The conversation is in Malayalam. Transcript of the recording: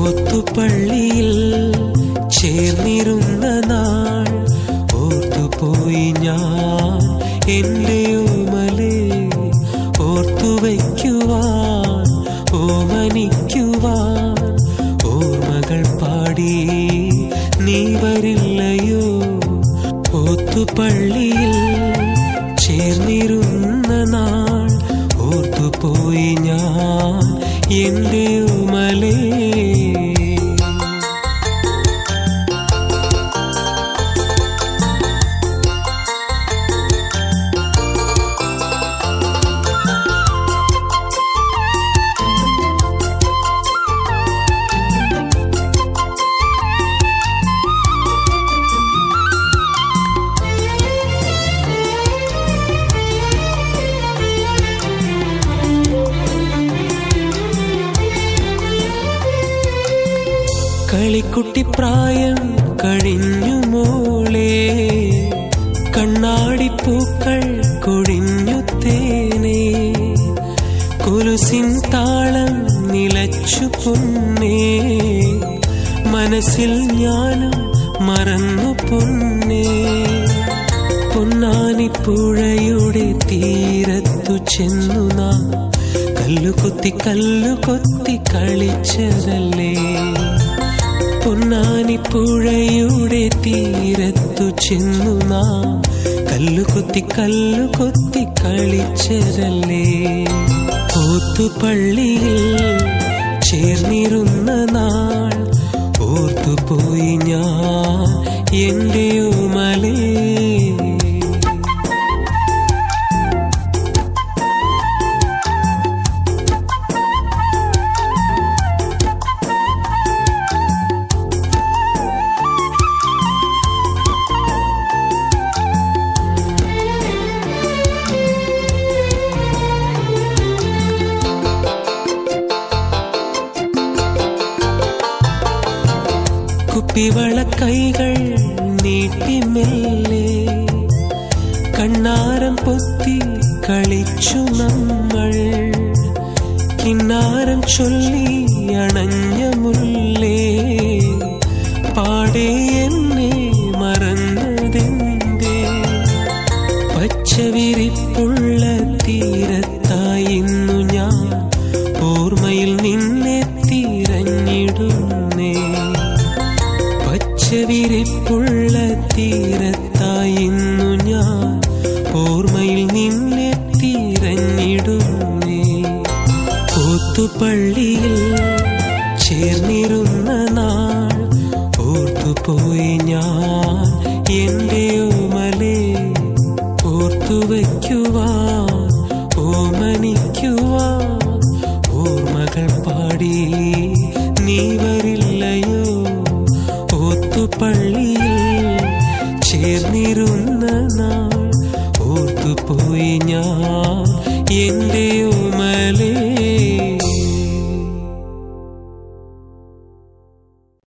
ഓത്തുപള്ളിയിൽ ചേർന്നിരുന്ന നാൾ ഓർത്തുപോയി ഞാൻ എന്റെ ഓമലെ ഓർത്തുവയ്ക്കുവാൻ ഓമനിക്കുവാൻ ഓർമ്മകൾ പാടി നീ വരില്ലയോ ഓത്തുപള്ളിയിൽ ചേർന്നിരുന്ന നാൾ ഓർത്തുപോയി ഞാൻ എന്റെ ഉമലേ കളിക്കുട്ടി പ്രായം കഴിഞ്ഞു മോളെ കണ്ണാടിപ്പൂക്കൾ കൊഴിഞ്ഞു തേനെ കൊലുസിൻ താളം നിലച്ചു പൊന്നേ മനസ്സിൽ ഞാനും മറന്നു പൊന്നേ പൊന്നാനിപ്പുഴയുടെ തീരത്തു ചെന്നു നാം കല്ലുകൊത്തി കല്ലുകൊത്തി കളിച്ചതല്ലേ പൊന്നാനിപ്പുഴയുടെ തീരത്തു ചെന്നു നാം കല്ലുകൊത്തി കല്ലുകൊത്തി കളിച്ചതല്ലേ ഓത്തുപള്ളിയിൽ ചേർന്നിരുന്ന നാൾ ഓർത്തുപോയി ഞാൻ എന്റെ ഉമലേ കുപ്പിവള കൈകൾ നീട്ടി മെല്ലെ കണ്ണാരം പൊത്തി കളിച്ചു നമ്മൾ കിന്നാരം ചൊല്ലി അണഞ്ഞ മുല്ലേ പാടെ എന്നെ മറന്നതെന്തേ പച്ചവിരിപ്പുള്ള തീരത്തായിന്നു ഞാൻ ഓർമ്മയിൽ നിന്നെ തിരഞ്ഞിടുന്നേ പച്ചവിരിപ്പുള്ള തീരത്തായിന്നു ഞാൻ ഓർമ്മയിൽ നിന്നെ തിരഞ്ഞിടുന്നേ ഓത്തുപള്ളിയിൽ ചേർന്നിരുന്ന നാൾ ഓർത്തുപോയി ഞാൻ എന്റെ ഓമലെ ഓർത്തുവയ്ക്കുവാൻ ഓമനിക്കുവാൻ ഓർമ്മകൾ പാടി നീ വരില്ലയോ ഓത്തുപള്ളിയിൽ ചേർന്നിരുന്ന നാൾ ഓർത്തുപോയി ഞാൻ എന്റെ ഓമലേ